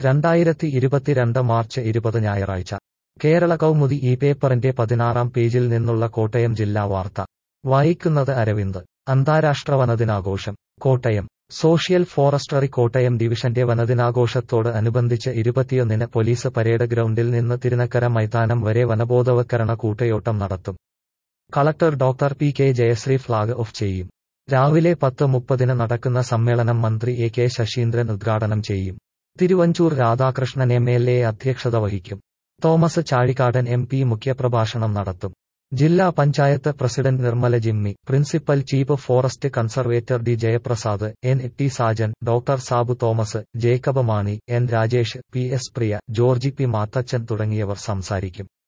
രണ്ടായിരത്തി ഇരുപത്തിരണ്ട് മാർച്ച് ഇരുപത് ഞായറാഴ്ച കേരള കൗമുദി ഈ പേപ്പറിന്റെ പതിനാറാം പേജിൽ നിന്നുള്ള കോട്ടയം ജില്ലാ വാർത്ത വായിക്കുന്നത് അരവിന്ദ് അന്താരാഷ്ട്ര വനദിനാഘോഷം കോട്ടയം സോഷ്യൽ ഫോറസ്ട്രറി കോട്ടയം ഡിവിഷന്റെ വനദിനാഘോഷത്തോട് അനുബന്ധിച്ച് ഇരുപത്തിയൊന്നിന് പോലീസ് പരേഡ് ഗ്രൗണ്ടിൽ നിന്ന് തിരുനക്കര മൈതാനം വരെ വനബോധവൽക്കരണ കൂട്ടയോട്ടം നടത്തും collector doctor P K Jayasree flag off ചെയ്യും രാവിലെ പത്ത് മുപ്പതിന് നടക്കുന്ന സമ്മേളനം മന്ത്രി എ കെ ശശീന്ദ്രൻ ഉദ്ഘാടനം ചെയ്യും Thiruvanchoor Radhakrishnan M L A അധ്യക്ഷത വഹിക്കും തോമസ് ചാഴിക്കാടൻ എം പി മുഖ്യപ്രഭാഷണം നടത്തും ജില്ലാ panchayat president Nirmala Jimmy principal chief forest conservator D Jayaprasad N T Sajan doctor Sabu Thomas Jacob Mani N Rajesh P S Priya Georgy P Mathachan തുടങ്ങിയവർ സംസാരിക്കും